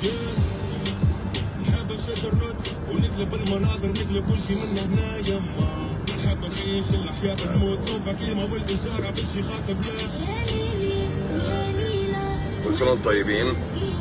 نحب نشد الروت ونقلب المناظر نقلب كل شي من هنا يما نحب نعيش الحياة نموت نوفا كيما ولد الزارع باش يخاطب لا كل سنه وانتم طيبين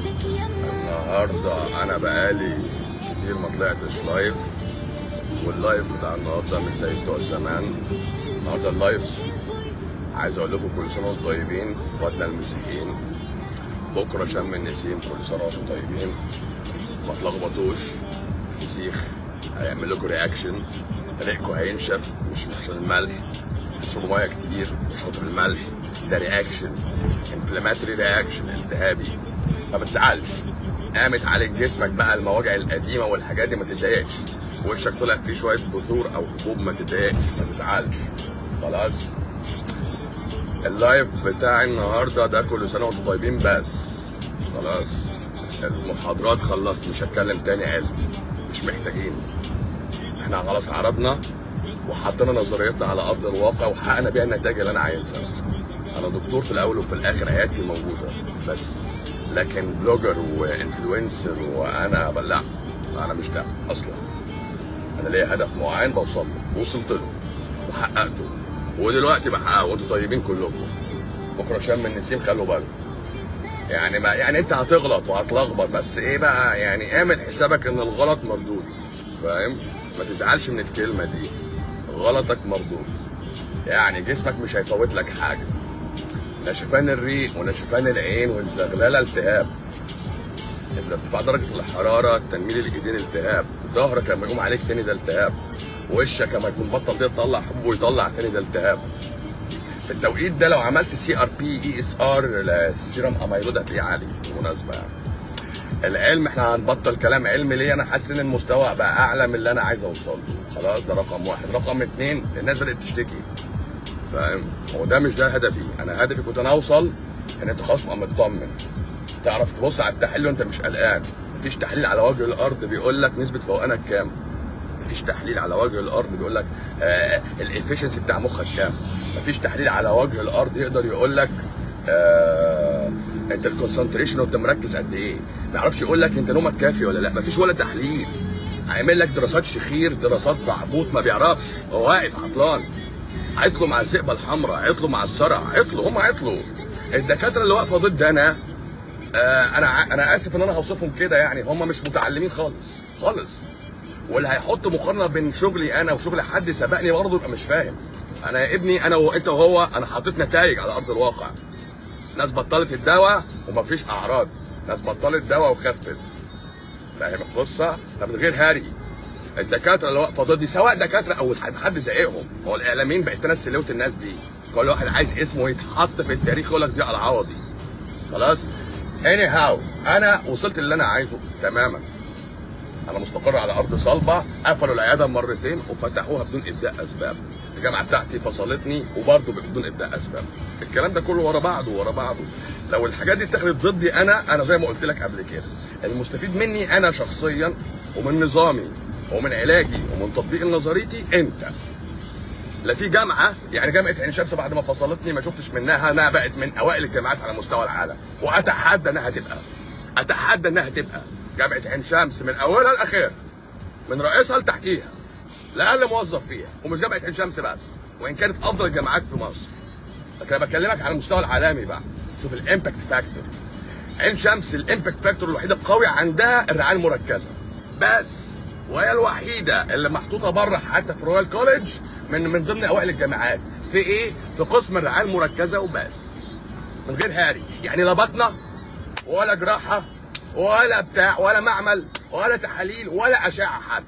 النهارده انا بقالي كتير ما طلعتش لايف واللايف بتاع النهارده مش زي بتوع زمان النهارده اللايف عايز اقول لكم كل سنه وانتم طيبين اخواتنا المسيحيين بكره شم النسيم كل سنه وانتم طيبين ما تلخبطوش فسيخ هيعمل لكم رياكشن ريقكم هينشف مش عشان الملح تشربوا ميه كتير مش عشان الملح ده رياكشن انفلاماتوري رياكشن التهابي ما بتزعلش قامت عليك جسمك بقى المواجع القديمه والحاجات دي ما تتضايقش وشك طلع فيه شويه بثور او حبوب ما تتضايقش ما تزعلش خلاص اللايف بتاع النهارده ده كل سنه وانتم طيبين بس خلاص المحاضرات خلصت مش هتكلم تاني علم مش محتاجين احنا خلاص عرضنا وحطينا نظريتنا على ارض الواقع وحققنا بيها النتائج اللي انا عايزها انا دكتور في الاول وفي الاخر عيادتي موجوده بس لكن بلوجر وانفلونسر وانا لا انا مش ده اصلا انا ليا هدف معين بوصل له وصلت له وحققته ودلوقتي بحققه وانتوا طيبين كلكم بكره شم النسيم خلوا بالكم يعني ما يعني انت هتغلط وهتلخبط بس ايه بقى يعني اعمل حسابك ان الغلط مردود فاهم ما تزعلش من الكلمه دي غلطك مردود يعني جسمك مش هيفوت لك حاجه نشفان الريق ونشفان العين والزغلله التهاب ارتفاع درجه الحراره تنميل الايدين التهاب ظهرك لما يقوم عليك تاني ده التهاب وشك لما يكون بطل ده تطلع حبوب ويطلع تاني ده التهاب في التوقيت ده لو عملت سي ار بي اي اس ار السيرم اميلود هتلاقيه عالي بالمناسبه يعني العلم احنا هنبطل كلام علمي ليه انا حاسس ان المستوى بقى اعلى من اللي انا عايز اوصل له خلاص ده رقم واحد رقم اتنين الناس بدات تشتكي فاهم هو ده مش ده هدفي انا هدفي كنت انا اوصل ان انت خلاص تبقى مطمن تعرف تبص على التحليل وانت مش قلقان مفيش تحليل على وجه الارض بيقول لك نسبه فوقانك كام مفيش تحليل على وجه الارض بيقول لك آه الافشنسي بتاع مخك كام مفيش تحليل على وجه الارض يقدر يقول لك آه انت الكونسنتريشن وانت مركز قد ايه ما يعرفش يقول لك انت نومك كافي ولا لا مفيش ولا تحليل هيعمل لك دراسات شخير دراسات زعبوط ما بيعرفش هو واقف عطلان عطلوا مع الذئبه الحمراء عطلوا مع الصرع عطلوا هم عطلوا الدكاتره اللي واقفه ضد انا آه انا ع- انا اسف ان انا هوصفهم كده يعني هم مش متعلمين خالص خالص واللي هيحط مقارنه بين شغلي انا وشغل حد سبقني برضه يبقى مش فاهم انا يا ابني انا وانت وهو انا حطيت نتائج على ارض الواقع ناس بطلت الدواء ومفيش اعراض ناس بطلت دواء وخفت فاهم القصه ده من غير هري الدكاتره اللي واقفه ضدي سواء دكاتره او حد حد زيهم هو الاعلاميين بقت ناس سلوت الناس دي كل واحد عايز اسمه يتحط في التاريخ يقول لك دي العوضي خلاص اني هاو انا وصلت اللي انا عايزه تماما انا مستقر على ارض صلبه قفلوا العياده مرتين وفتحوها بدون ابداء اسباب الجامعه بتاعتي فصلتني وبرضه بدون ابداء اسباب الكلام ده كله ورا بعضه ورا بعضه لو الحاجات دي اتخذت ضدي انا انا زي ما قلت لك قبل كده المستفيد مني انا شخصيا ومن نظامي ومن علاجي ومن تطبيق نظريتي انت لا في جامعه يعني جامعه عين شمس بعد ما فصلتني ما شفتش منها انها بقت من اوائل الجامعات على مستوى العالم واتحدى انها تبقى اتحدى انها تبقى جامعه عين شمس من اولها لاخرها من رئيسها لتحتيها لاقل موظف فيها ومش جامعه عين شمس بس وان كانت افضل الجامعات في مصر لكن انا بكلمك على المستوى العالمي بقى شوف الامباكت فاكتور عين شمس الامباكت فاكتور الوحيده القوي عندها الرعايه المركزه بس وهي الوحيده اللي محطوطه بره حتى في رويال كوليدج من من ضمن اوائل الجامعات في ايه؟ في قسم الرعايه المركزه وبس من غير هاري يعني لا بطنه ولا جراحه ولا بتاع ولا معمل ولا تحاليل ولا اشعه حتى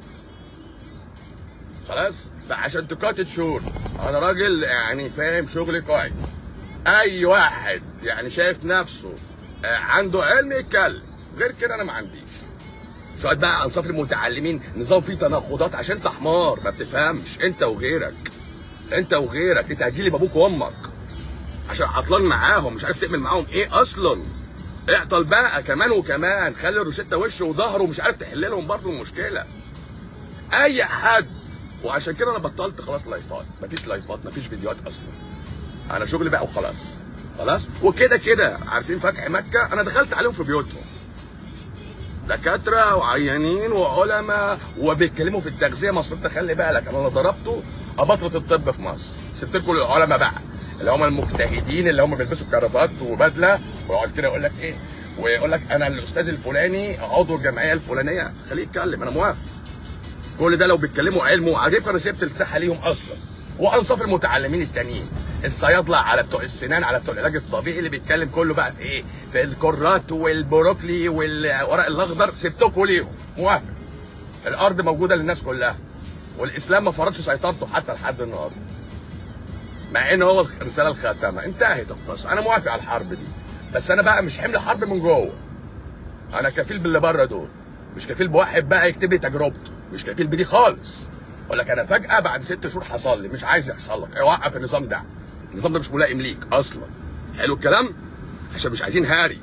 خلاص فعشان تكاتت شور انا راجل يعني فاهم شغلي كويس اي واحد يعني شايف نفسه آه، عنده علم يتكلم غير كده انا ما عنديش شويه بقى انصاف المتعلمين نظام فيه تناقضات عشان انت حمار ما بتفهمش انت وغيرك انت وغيرك انت هتجيلي بابوك وامك عشان عطلان معاهم مش عارف تعمل معاهم ايه اصلا اعطل بقى كمان وكمان خلي الروشته وشه وظهره ومش عارف تحل لهم برضه المشكله اي حد وعشان كده انا بطلت خلاص لايفات مفيش لايفات مفيش فيديوهات اصلا انا شغلي بقى وخلاص خلاص وكده كده عارفين فتح مكه انا دخلت عليهم في بيوتهم دكاتره وعيانين وعلماء وبيتكلموا في التغذيه مصر انت خلي بالك انا اللي ضربته ابطره الطب في مصر سبت لكم العلماء بقى اللي هم المجتهدين اللي هم بيلبسوا كرافات وبدله ويقعد كده يقول لك ايه ويقول لك انا الاستاذ الفلاني عضو الجمعيه الفلانيه خليه يتكلم انا موافق كل ده لو بيتكلموا علم وعجيب انا سبت الساحه ليهم اصلا وانصاف المتعلمين التانيين الصيادله على بتوع السنان على بتوع العلاج الطبيعي اللي بيتكلم كله بقى في ايه في الكرات والبروكلي والورق الاخضر سبتكوا ليهم موافق الارض موجوده للناس كلها والاسلام ما فرضش سيطرته حتى لحد النهارده مع ان هو الرساله الخاتمه انتهت القصه انا موافق على الحرب دي بس انا بقى مش حمل حرب من جوه انا كفيل باللي بره دول مش كفيل بواحد بقى يكتب لي تجربته مش كفيل بدي خالص اقول لك انا فجاه بعد ست شهور حصل لي مش عايز يحصل لك اوقف النظام ده النظام ده مش ملائم ليك اصلا حلو الكلام عشان مش عايزين هاري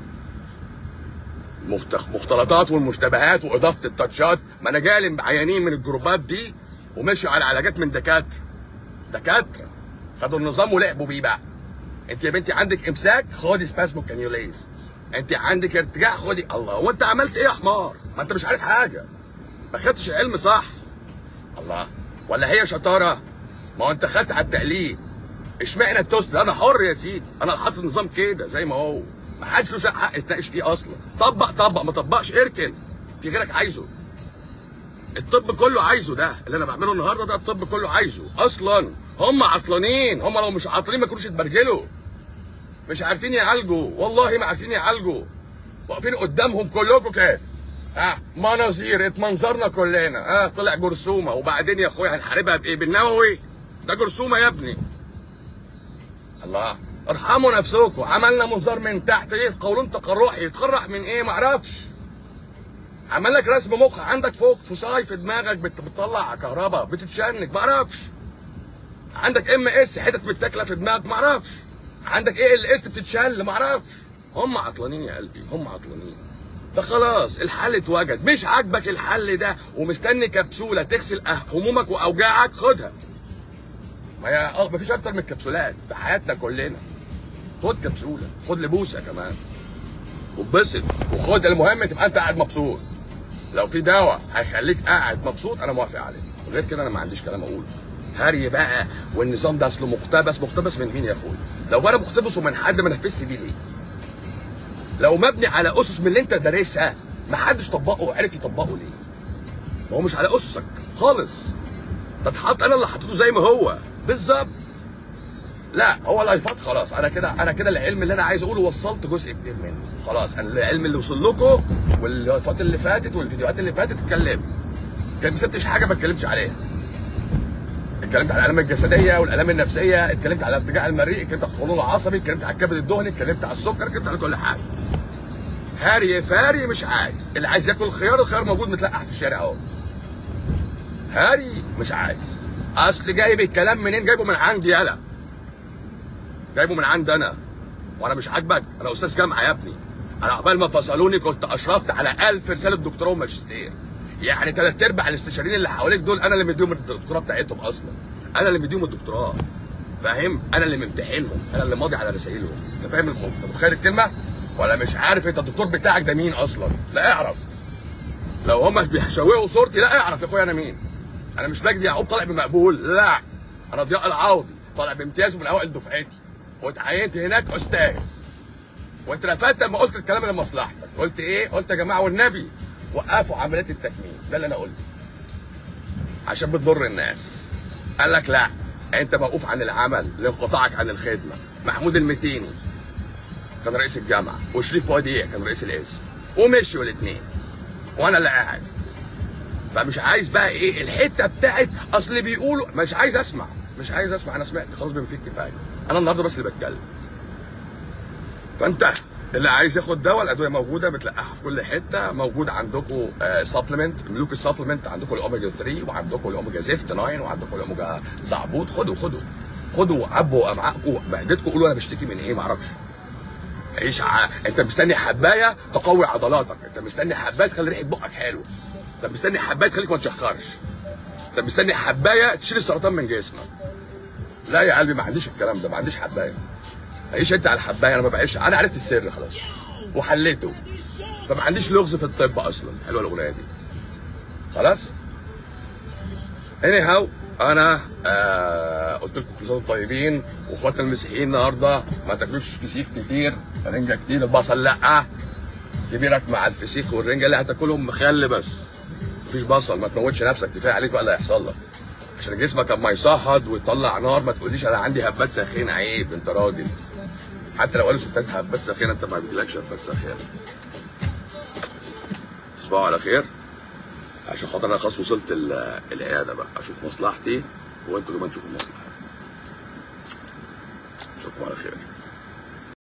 مخت- مختلطات والمشتبهات واضافه التاتشات ما انا جالي عيانين من الجروبات دي ومشوا على علاجات من دكاتره دكاتره خدوا النظام ولعبوا بيه بقى انت يا بنتي عندك امساك خدي سباسمو كانيوليز انت عندك ارتجاع خدي الله هو انت عملت ايه يا حمار ما انت مش عارف حاجه ما خدتش العلم صح الله ولا هي شطاره ما هو انت خدت على التقليد اشمعنى التوست ده انا حر يا سيدي انا حاطط النظام كده زي ما هو ما حدش له حق يتناقش فيه اصلا طبق طبق ما طبقش اركن في غيرك عايزه الطب كله عايزه ده اللي انا بعمله النهارده ده الطب كله عايزه اصلا هم عطلانين هم لو مش عاطلين ما كانوش اتبرجلوا مش عارفين يعالجوا والله ما عارفين يعالجوا واقفين قدامهم كلكم كده ها مناظير اتمنظرنا كلنا ها طلع جرثومه وبعدين يا اخويا هنحاربها بايه بالنووي ده جرثومه يا ابني الله ارحموا نفسكم عملنا منظار من تحت ايه قولون تقرحي يتقرح من ايه معرفش عمل لك رسم مخ عندك فوق فصاي في دماغك بت- بتطلع كهرباء بتتشنج معرفش عندك ام اس حتت متاكله في دماغك معرفش عندك ايه ال اس بتتشل معرفش هم عطلانين يا قلبي هم عطلانين ده خلاص الحل اتوجد مش عاجبك الحل ده ومستني كبسوله تغسل أه- همومك واوجاعك خدها ما هي اه مفيش اكتر من الكبسولات في حياتنا كلنا خد كبسوله خد لبوسه كمان واتبسط وخد المهم تبقى انت قاعد مبسوط لو في دواء هيخليك قاعد مبسوط انا موافق عليه غير كده انا ما عنديش كلام اقوله هري بقى والنظام ده اصله مقتبس مقتبس من مين يا اخويا لو انا مقتبسه من حد ما نفذش بيه ليه لو مبني على اسس من اللي انت دارسها ما حدش طبقه وعرف يطبقه ليه ما هو مش على اسسك خالص ده اتحط انا اللي حطيته زي ما هو بالظبط لا هو لايفات خلاص انا كده انا كده العلم اللي انا عايز اقوله وصلت جزء كبير منه خلاص انا العلم اللي وصل لكم واللايفات اللي فاتت والفيديوهات اللي فاتت اتكلم كان ما سبتش حاجه ما اتكلمتش عليها اتكلمت على الالام الجسديه والالام النفسيه اتكلمت على الارتجاع المريء اتكلمت على الخلول العصبي اتكلمت على الكبد الدهني اتكلمت على السكر اتكلمت على كل حاجه هاري فاري مش عايز اللي عايز ياكل خيار الخيار موجود متلقح في الشارع اهو هاري مش عايز اصل جايب الكلام منين جايبه من عندي يالا جايبه من عندي انا وانا مش عاجبك انا استاذ جامعه يا ابني انا عقبال ما فصلوني كنت اشرفت على 1000 رساله دكتوراه وماجستير يعني ثلاث ارباع الاستشاريين اللي حواليك دول انا اللي مديهم الدكتوراه بتاعتهم اصلا انا اللي مديهم الدكتوراه فاهم انا اللي ممتحنهم انا اللي ماضي على رسائلهم انت فاهم الم- انت متخيل الكلمه ولا مش عارف انت الدكتور بتاعك ده مين اصلا لا اعرف لو هم بيشوهوا صورتي لا اعرف يا اخويا انا مين انا مش مجدي يعقوب طالع بمقبول لا انا ضياء العوضي طالع بامتياز من اوائل دفعتي واتعينت هناك استاذ واترفدت لما قلت الكلام لمصلحتك قلت ايه قلت يا جماعه والنبي وقفوا عمليات التكميم ده اللي انا قلته عشان بتضر الناس قال لك لا انت موقوف عن العمل لانقطاعك عن الخدمه محمود المتيني كان رئيس الجامعه وشريف وديع كان رئيس القسم ومشوا الاثنين وانا اللي قاعد فمش عايز بقى ايه الحته بتاعت اصل بيقولوا مش عايز اسمع مش عايز اسمع انا سمعت خلاص بما فيه الكفايه انا النهارده بس اللي بتكلم فانت اللي عايز ياخد دواء الادويه موجوده متلقحه في كل حته موجود عندكم سبلمنت ملوك السبلمنت عندكم الاوميجا 3 وعندكم الاوميجا زفت 9 وعندكم الاوميجا زعبوط خدوا خدوا خدوا عبوا امعائكم معدتكم قولوا انا بشتكي من ايه معرفش عيش ع... انت مستني حبايه تقوي عضلاتك انت مستني حبايه تخلي ريحه بقك حلوه انت مستني حبايه تخليك ما تشخرش انت مستني حبايه تشيل السرطان من جسمك لا يا قلبي ما عنديش الكلام ده ما عنديش حبايه عيش انت على الحبايه انا ما بعيش انا عرفت السر خلاص وحليته فما عنديش لغز في الطب اصلا حلوه الاغنيه دي خلاص anyhow انا آه قلت لكم كل سنه وانتم طيبين واخواتنا المسيحيين النهارده ما تاكلوش فسيخ كتير رنجه كتير البصل لا كبيرك مع الفسيخ والرنجه اللي هتاكلهم مخلي بس مفيش بصل ما تموتش نفسك كفايه عليك بقى اللي هيحصل لك عشان جسمك اما يصهد ويطلع نار ما تقوليش انا عندي هبات ساخين عيب انت راجل حتى لو قالوا ستات هبات ساخين انت ما بيجيلكش هبات ساخين تصبحوا على خير عشان خاطر انا خلاص وصلت ال- العياده بقى اشوف مصلحتي وانتوا كمان تشوفوا مصلحتي اشوفكم على خير